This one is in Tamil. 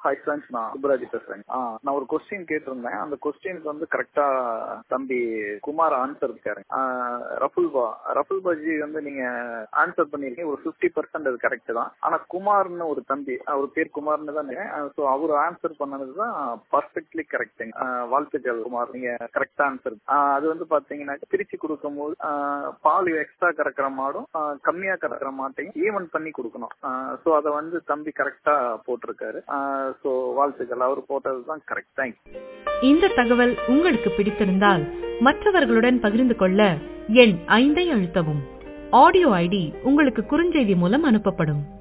ஹாய் ஃப்ரெண்ட்ஸ் நான் சுப்ராஜ் பேசுறேன் ஆ, நான் ஒரு கொஸ்டின் கேட்டிருந்தேன் அந்த கொஸ்டினுக்கு வந்து கரெக்டா தம்பி குமார் ஆன்சர் இருக்காரு ரஃபுல்பா ரஃபுல்பாஜி வந்து நீங்க ஆன்சர் பண்ணிருக்கீங்க ஒரு பிப்டி பர்சன்ட் அது கரெக்ட் தான் ஆனா குமார்னு ஒரு தம்பி அவர் பேர் குமார்னு தான் ஸோ அவர் ஆன்சர் பண்ணது தான் பர்ஃபெக்ட்லி கரெக்ட் வாழ்த்துக்கள் குமார் நீங்க கரெக்டா ஆன்சர் அது வந்து பாத்தீங்கன்னா பிரிச்சு கொடுக்கும் போது பால் எக்ஸ்ட்ரா கறக்கிற மாடும் ஆ, கம்மியா கறக்கிற மாட்டையும் ஈவன் பண்ணி கொடுக்கணும் ஸோ அதை வந்து தம்பி கரெக்டா போட்டிருக்காரு ஸோ வாழ்த்துக்கள் அவர் போட்டது தான் கரெக்ட் தேங்க்யூ இந்த தகவல் உங்களுக்கு பிடித்திருந்தால் மற்றவர்களுடன் பகிர்ந்து கொள்ள எண் ஐந்தை அழுத்தவும் ஆடியோ ஐடி உங்களுக்கு குறுஞ்செய்தி மூலம் அனுப்பப்படும்